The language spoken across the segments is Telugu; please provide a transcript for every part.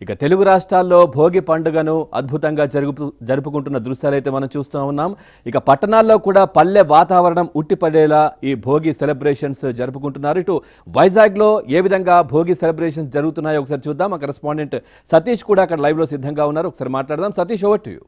ఇక తెలుగు రాష్ట్రాల్లో భోగి పండుగను అద్భుతంగా జరుపు జరుపుకుంటున్న దృశ్యాలైతే మనం చూస్తూ ఉన్నాం ఇక పట్టణాల్లో కూడా పల్లె వాతావరణం ఉట్టిపడేలా ఈ భోగి సెలబ్రేషన్స్ జరుపుకుంటున్నారు ఇటు వైజాగ్లో ఏ విధంగా భోగి సెలబ్రేషన్స్ జరుగుతున్నాయో ఒకసారి చూద్దాం ఆ కరెస్పాండెంట్ సతీష్ కూడా అక్కడ లైవ్లో సిద్ధంగా ఉన్నారు ఒకసారి మాట్లాడదాం Satish over to you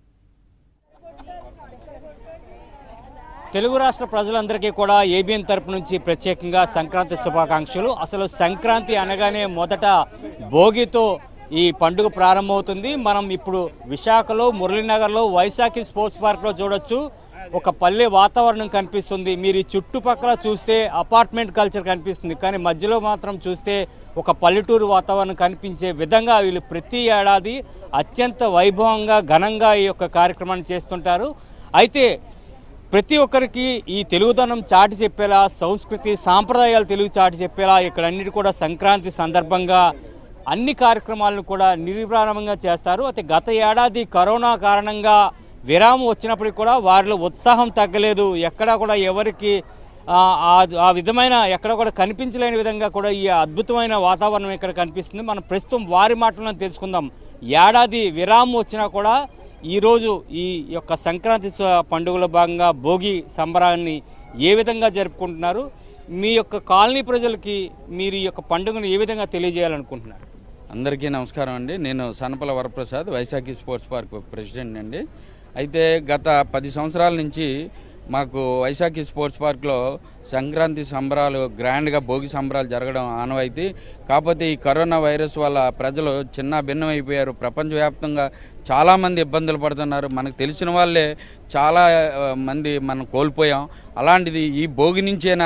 Telugu రాష్ట్ర ప్రజలందరికీ కూడా ఏబిఎన్ తరపు నుంచి ప్రత్యేకంగా సంక్రాంతి శుభాకాంక్షలు అసలు సంక్రాంతి అనగానే మొదట భోగితో ఈ పండుగ ప్రారంభమవుతుంది మనం ఇప్పుడు విశాఖలో మురళీనగర్లో వైశాఖి స్పోర్ట్స్ పార్క్లో చూడొచ్చు ఒక పల్లె వాతావరణం కనిపిస్తుంది మీరు ఈ చుట్టుపక్కల చూస్తే అపార్ట్మెంట్ కల్చర్ కనిపిస్తుంది కానీ మధ్యలో మాత్రం చూస్తే ఒక పల్లెటూరు వాతావరణం కనిపించే విధంగా వీళ్ళు ప్రతి ఏడాది అత్యంత వైభవంగా ఘనంగా ఈ యొక్క కార్యక్రమాన్ని చేస్తుంటారు అయితే ప్రతి ఒక్కరికి ఈ తెలుగుదనం చాటి చెప్పేలా సంస్కృతి సాంప్రదాయాలు తెలుగు చాటి చెప్పేలా ఇక్కడ అన్నిటి కూడా సంక్రాంతి సందర్భంగా అన్ని కార్యక్రమాలను కూడా నిర్విరామంగా చేస్తారు అయితే గత ఏడాది కరోనా కారణంగా విరామం వచ్చినప్పటికీ కూడా వారిలో ఉత్సాహం తగ్గలేదు ఎక్కడా కూడా ఎవరికి ఆ, ఆ- ఆ విధమైన ఎక్కడ కూడా కనిపించలేని విధంగా కూడా ఈ అద్భుతమైన వాతావరణం ఇక్కడ కనిపిస్తుంది మనం ప్రస్తుతం వారి మాటలను తెలుసుకుందాం ఏడాది విరామం వచ్చినా కూడా ఈరోజు ఈ యొక్క సంక్రాంతి స- పండుగలో భాగంగా భోగి సంబరాన్ని ఏ విధంగా జరుపుకుంటున్నారు మీ యొక్క కాలనీ ప్రజలకి మీరు ఈ యొక్క పండుగను ఏ విధంగా తెలియజేయాలనుకుంటున్నారు అందరికీ నమస్కారం అండి నేను Sanapala Varaprasad Vaisakhi sports park president అండి అయితే గత పది సంవత్సరాల నుంచి మాకు వైశాఖి స్పోర్ట్స్ పార్క్లో సంక్రాంతి సంబరాలు గ్రాండ్గా భోగి సంబరాలు జరగడం ఆనవాయితీ కాకపోతే ఈ కరోనా వైరస్ వల్ల ప్రజలు చిన్న భిన్నమైపోయారు ప్రపంచవ్యాప్తంగా చాలామంది ఇబ్బందులు పడుతున్నారు మనకు తెలిసిన వాళ్ళే చాలా ఆ, మంది మనం కోల్పోయాం అలాంటిది ఈ భోగి నుంచైనా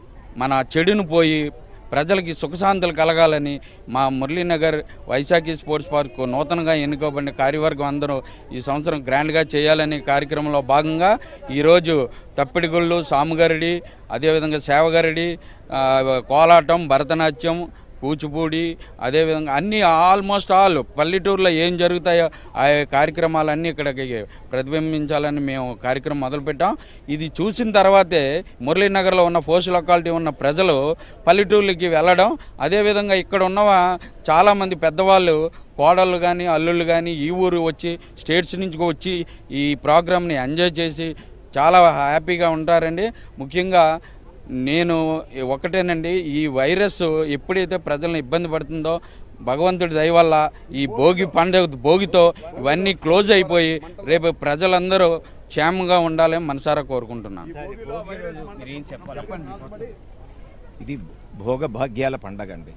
మన చెడును పోయి ప్రజలకి సుఖశాంతులు కలగాలని మా మురళీనగర్ వైశాఖి స్పోర్ట్స్ పార్క్ నూతనంగా ఎన్నుకోబడిన కార్యవర్గం అందరూ ఈ సంవత్సరం గ్రాండ్గా చేయాలనే కార్యక్రమంలో భాగంగా ఈరోజు తప్పిడిగుళ్ళు సాముగరడి అదేవిధంగా సేవగరడి ఆ, కోలాటం భరతనాట్యం కూచిపూడి అదేవిధంగా అన్ని ఆల్మోస్ట్ ఆల్ పల్లెటూరులో ఏం జరుగుతాయో ఆ కార్యక్రమాలన్నీ ఇక్కడికి ప్రతిబింబించాలని మేము కార్యక్రమం మొదలుపెట్టాం ఇది చూసిన తర్వాతే మురళీనగర్లో ఉన్న పోస్ట్ లొకాలిటీ ఉన్న ప్రజలు పల్లెటూర్లకి వెళ్ళడం అదేవిధంగా ఇక్కడ ఉన్న చాలామంది పెద్దవాళ్ళు కోడళ్ళు కానీ అల్లుళ్ళు కానీ ఈ ఊరు వచ్చి స్టేట్స్ నుంచి వచ్చి ఈ ప్రోగ్రామ్ని ఎంజాయ్ చేసి చాలా హ్యాపీగా ఉంటారండి ముఖ్యంగా నేను ఒకటేనండి ఈ వైరస్ ఎప్పుడైతే ప్రజలను ఇబ్బంది పడుతుందో భగవంతుడి దయ వల్ల ఈ భోగి పండుగ భోగితో ఇవన్నీ క్లోజ్ అయిపోయి రేపు ప్రజలందరూ క్షేమంగా ఉండాలని మనసారా కోరుకుంటున్నాను మీరు ఏం చెప్పాలి ఇది భోగభాగ్యాల పండగ అండి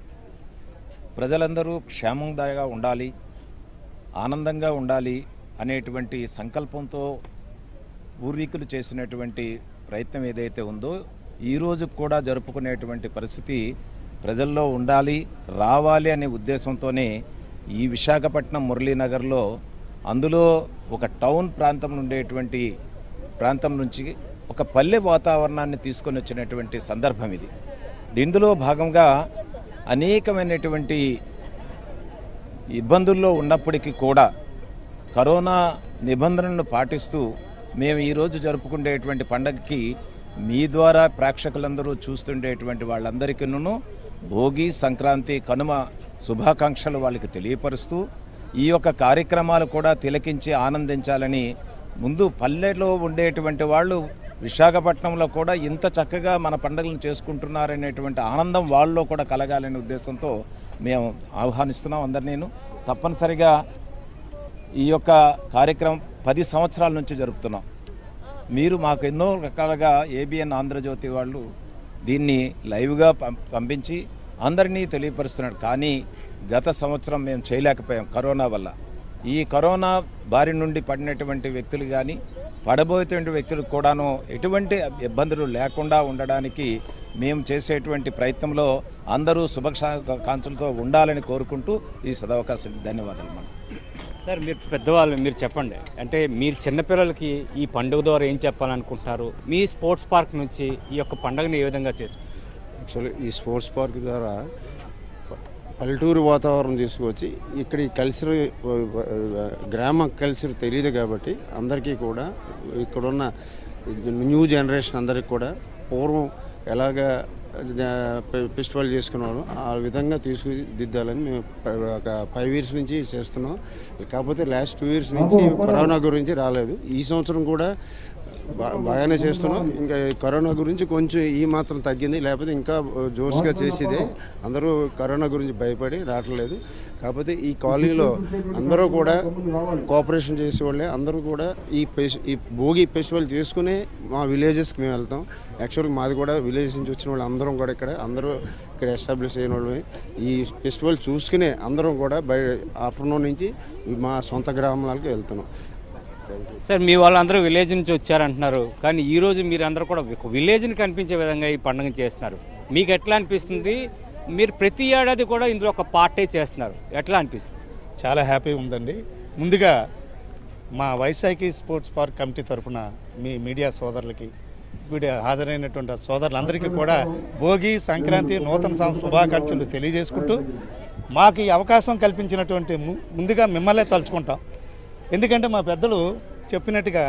ప్రజలందరూ క్షేమంగా ఉండాలి ఆనందంగా ఉండాలి అనేటువంటి సంకల్పంతో పూర్వీకులు చేసినటువంటి ప్రయత్నం ఏదైతే ఉందో ఈ రోజు కూడా జరుపుకునేటువంటి పరిస్థితి ప్రజల్లో ఉండాలి రావాలి అనే ఉద్దేశంతోనే ఈ విశాఖపట్నం మురళీనగర్లో అందులో ఒక టౌన్ ప్రాంతం ఉండేటువంటి ప్రాంతం నుంచి ఒక పల్లె వాతావరణాన్ని తీసుకొని వచ్చినటువంటి సందర్భం ఇది దీనిలో భాగంగా అనేకమైనటువంటి ఇబ్బందుల్లో ఉన్నప్పటికీ కూడా కరోనా నిబంధనలను పాటిస్తూ మేము ఈరోజు జరుపుకునేటువంటి పండగకి మీ ద్వారా ప్రేక్షకులందరూ చూస్తుండేటువంటి వాళ్ళందరికీను భోగి సంక్రాంతి కనుమ శుభాకాంక్షలు వాళ్ళకి తెలియపరుస్తూ ఈ యొక్క కార్యక్రమాలు కూడా తిలకించి ఆనందించాలని ముందు పల్లెలో ఉండేటువంటి వాళ్ళు విశాఖపట్నంలో కూడా ఇంత చక్కగా మన పండుగలను చేసుకుంటున్నారనేటువంటి ఆనందం వాళ్ళలో కూడా కలగాలనే ఉద్దేశంతో మేము ఆహ్వానిస్తున్నాం అందరు నేను తప్పనిసరిగా ఈ యొక్క కార్యక్రమం పది సంవత్సరాల నుంచి జరుపుతున్నాం మీరు మాకు ఎన్నో రకాలుగా ఏబిఎన్ ఆంధ్రజ్యోతి వాళ్ళు దీన్ని లైవ్గా పం- పంపించి అందరినీ తెలియపరుస్తున్నారు కానీ గత సంవత్సరం మేము చేయలేకపోయాం కరోనా వల్ల ఈ కరోనా బారి నుండి పడినటువంటి వ్యక్తులు కానీ పడబోయేటువంటి వ్యక్తులకు కూడాను ఎటువంటి ఇబ్బందులు లేకుండా ఉండడానికి మేము చేసేటువంటి ప్రయత్నంలో అందరూ శుభకాంక్షలతో ఉండాలని కోరుకుంటూ ఈ సదవకాశం ధన్యవాదాలు మనం సార్ మీరు పెద్దవాళ్ళు మీరు చెప్పండి అంటే మీరు చిన్నపిల్లలకి ఈ పండుగ ద్వారా ఏం చెప్పాలనుకుంటున్నారు మీ స్పోర్ట్స్ పార్క్ నుంచి ఈ యొక్క పండుగను ఏ విధంగా చేసు యాక్చువల్లీ ఈ స్పోర్ట్స్ పార్క్ ద్వారా పల్లెటూరు వాతావరణం తీసుకొచ్చి ఇక్కడ ఈ కల్చర్ గ్రామ కల్చర్ తెలియదు కాబట్టి అందరికీ కూడా ఇక్కడున్న న్యూ జనరేషన్ అందరికి కూడా పూర్వం ఎలాగ ఫెస్టివల్ చేసుకున్నాను ఆ విధంగా తీసుకుదిద్దాలని మేము ప- ఒక ఫైవ్ ఇయర్స్ నుంచి చేస్తున్నాం కాకపోతే లాస్ట్ టూ ఇయర్స్ నుంచి కరోనా గురించి రాలేదు ఈ సంవత్సరం కూడా బా- బాగానే చేస్తున్నాం ఇంకా ఈ కరోనా గురించి కొంచెం ఈ మాత్రం తగ్గింది లేకపోతే ఇంకా జోష్గా చేసేదే అందరూ కరోనా గురించి భయపడి రావట్లేదు కాకపోతే ఈ కాలనీలో అందరూ కూడా కోఆపరేషన్ చేసేవాళ్ళే అందరూ కూడా ఈ ఫెస్- ఈ భోగి ఫెస్టివల్ చేసుకునే మా విలేజెస్కి మేము వెళ్తాం యాక్చువల్గా మాది కూడా విలేజ్ నుంచి వచ్చిన వాళ్ళు అందరం కూడా ఇక్కడ అందరూ ఇక్కడ ఎస్టాబ్లిష్ అయిన వాళ్ళమే ఈ ఫెస్టివల్ చూసుకునే అందరం కూడా బయ ఆఫ్టర్నూన్ నుంచి మా సొంత గ్రామాలకు వెళ్తున్నాం సార్ మీ వాళ్ళందరూ విలేజ్ నుంచి వచ్చారంటున్నారు కానీ ఈ రోజు మీరు అందరూ కూడా ఒక విలేజ్ని కనిపించే విధంగా ఈ పండుగ చేస్తున్నారు మీకు ఎట్లా అనిపిస్తుంది మీరు ప్రతి ఏడాది కూడా ఇందులో ఒక పార్టే చేస్తున్నారు ఎట్లా అనిపిస్తుంది చాలా హ్యాపీ ఉందండి ముందుగా మా వైశాఖి స్పోర్ట్స్ పార్క్ కమిటీ తరఫున మీ మీడియా సోదరులకి వీడియో హాజరైనటువంటి సోదరులందరికీ కూడా భోగి సంక్రాంతి నూతన సంవత్సర శుభాకాంక్షలు తెలియజేసుకుంటూ మాకు ఈ అవకాశం కల్పించినటువంటి ము- ముందుగా మిమ్మల్నే తలుచుకుంటాం ఎందుకంటే మా పెద్దలు చెప్పినట్టుగా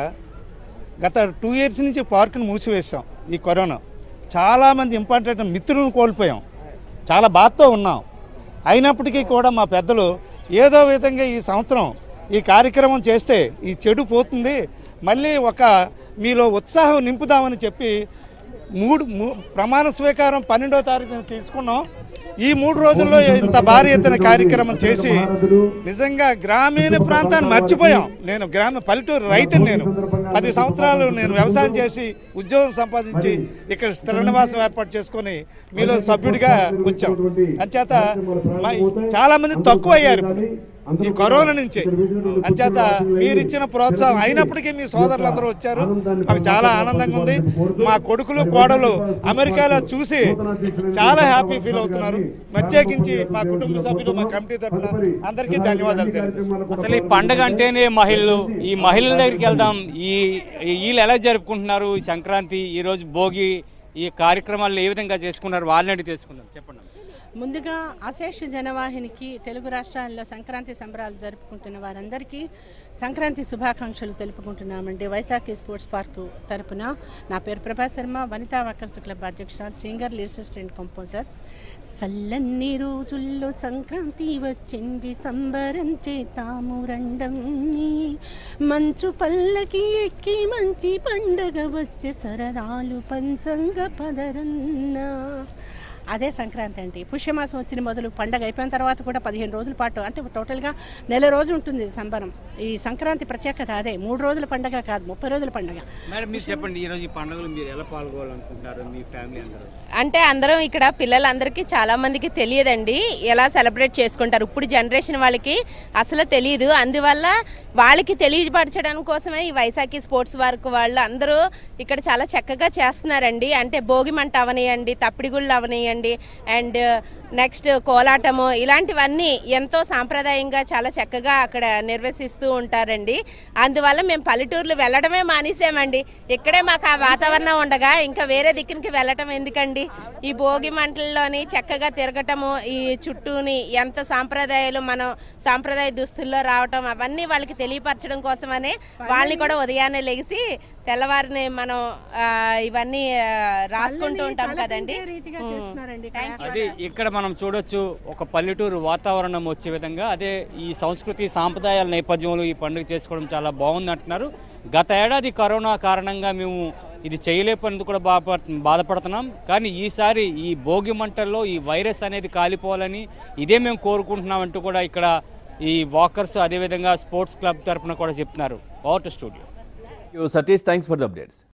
గత టూ ఇయర్స్ నుంచి పార్కును మూసివేశాం ఈ కరోనా చాలామంది ఇంపార్టెంట్ మిత్రులను కోల్పోయాం చాలా బాధతో ఉన్నాం అయినప్పటికీ కూడా మా పెద్దలు ఏదో విధంగా ఈ సంవత్సరం ఈ కార్యక్రమం చేస్తే ఈ చెడు పోతుంది మళ్ళీ ఒక మీలో ఉత్సాహం నింపుదామని చెప్పి మూడు మూ- ప్రమాణ స్వీకారం పన్నెండో తారీఖున తీసుకున్నాం ఈ మూడు రోజుల్లో ఇంత భారీ ఎత్తున కార్యక్రమం చేసి నిజంగా గ్రామీణ ప్రాంతాన్ని మర్చిపోయాం నేను గ్రామ పల్లెటూరు రైతుని నేను పది సంవత్సరాలు నేను వ్యవసాయం చేసి ఉద్యోగం సంపాదించి ఇక్కడ స్థిర నివాసం ఏర్పాటు చేసుకొని మీలో సభ్యుడిగా వచ్చాం అంచేత మా- చాలా మంది తక్కువ అయ్యారు ఇప్పుడు. ఈ కరోనా నుంచి అంచేత మీరు ఇచ్చిన ప్రోత్సాహం అయినప్పటికీ మీ సోదరులందరూ వచ్చారు మాకు చాలా ఆనందంగా ఉంది మా కొడుకులు కోడలు అమెరికాలో చూసి చాలా హ్యాపీ ఫీల్ అవుతున్నారు ప్రత్యేకించి మా కుటుంబ సభ్యులు మా కమిటీ తరఫున అందరికీ ధన్యవాదాలు తెలియజేస్తున్నాను అసలు ఈ పండగ అంటేనే మహిళలు ఈ మహిళల దగ్గరికి వెళ్దాం ఈ ఈ- వీళ్ళు ఎలా జరుపుకుంటున్నారు ఈ సంక్రాంతి ఈ రోజు భోగి ఈ కార్యక్రమాలు ఏ విధంగా చేసుకున్నారు వాళ్ళని అడిగి తెలుసుకుందాం చెప్పండి ముందుగా అశేష జనవాహినికి తెలుగు రాష్ట్రాల్లో సంక్రాంతి సంబరాలు జరుపుకుంటున్న వారందరికీ సంక్రాంతి శుభాకాంక్షలు తెలుపుకుంటున్నామండి వైశాఖి స్పోర్ట్స్ పార్క్ తరపున నా పేరు ప్రభా శర్మ వనితా వర్కర్స్ క్లబ్ అధ్యక్షురాలు సింగర్ లిరిసిస్టెంట్ కంపోజర్ సల్లన్ని రోజుల్లో సంక్రాంతి వచ్చింది సంబరం చేతాము రండంని మంచు పల్లకి ఎక్కి మంచి పండగ వచ్చే సరదాలు పంచంగ పదరన్నా అదే సంక్రాంతి అండి పుష్యమాసం వచ్చిన మొదలు పండగ అయిపోయిన తర్వాత కూడా పదిహేను రోజుల పాటు అంటే టోటల్గా నెల రోజులు ఉంటుంది ఈ సంబరం ఈ సంక్రాంతి ప్రత్యేకత అదే మూడు రోజుల పండగ కాదు ముప్పై రోజుల పండగ మేడం మీరు చెప్పండి ఈ రోజు ఈ పండుగలు మీరు ఎలా పాల్గొనాలనుకుంటున్నారు మీ ఫ్యామిలీ అందరూ అంటే అందరం ఇక్కడ పిల్లలందరికీ చాలా మందికి తెలియదండి ఎలా సెలబ్రేట్ చేసుకుంటారు ఇప్పుడు జనరేషన్ వాళ్ళకి అసలు తెలియదు అందువల్ల వాళ్ళకి తెలియపరచడం కోసమే ఈ వైశాఖి స్పోర్ట్స్ వర్క్ వాళ్ళు అందరూ ఇక్కడ చాలా చక్కగా చేస్తున్నారండి అంటే భోగి మంట అవనియండి తప్పిడిగుళ్ళు అవనియండి అండ్ నెక్స్ట్ కోలాటము ఇలాంటివన్నీ ఎంతో సాంప్రదాయంగా చాలా చక్కగా అక్కడ నిర్వహిస్తూ ఉంటారండి అందువల్ల మేము పల్లెటూర్లు వెళ్ళడమే మానేసామండి ఇక్కడే మాకు ఆ వాతావరణం ఉండగా ఇంకా వేరే దిక్కునికి వెళ్ళటం ఎందుకండి ఈ భోగి మంటల్లోని చక్కగా తిరగటము ఈ చుట్టూని ఎంత సాంప్రదాయాలు మనం సాంప్రదాయ దుస్తుల్లో రావటం అవన్నీ వాళ్ళకి తెలియపరచడం కోసమనే వాళ్ళని కూడా ఉదయాన్నే లెగిసి తెల్లవారిని మనం ఆ, ఇవన్నీ ఆ, రాసుకుంటూ ఉంటాం కదండి రీతిగా ఉమ్. చేస్తున్నారండి ఇక్కడ. Thank you. అది ఇక్కడ మనం చూడొచ్చు ఒక పల్లెటూరు వాతావరణం వచ్చే విధంగా అదే ఈ సంస్కృతి సాంప్రదాయాల నేపథ్యంలో ఈ పండుగ చేసుకోవడం చాలా బాగుంది అంటున్నారు గత ఏడాది కరోనా కారణంగా మేము ఇది చేయలేకపోయినందుకు కూడా బాధ బాధపడుతున్నాం కానీ ఈసారి ఈ భోగి మంటల్లో ఈ వైరస్ అనేది కాలిపోవాలని ఇదే మేము కోరుకుంటున్నాం అంటూ కూడా ఇక్కడ ఈ వాకర్స్ అదేవిధంగా స్పోర్ట్స్ క్లబ్ తరపున కూడా చెప్తున్నారు out studio Satish thanks for the updates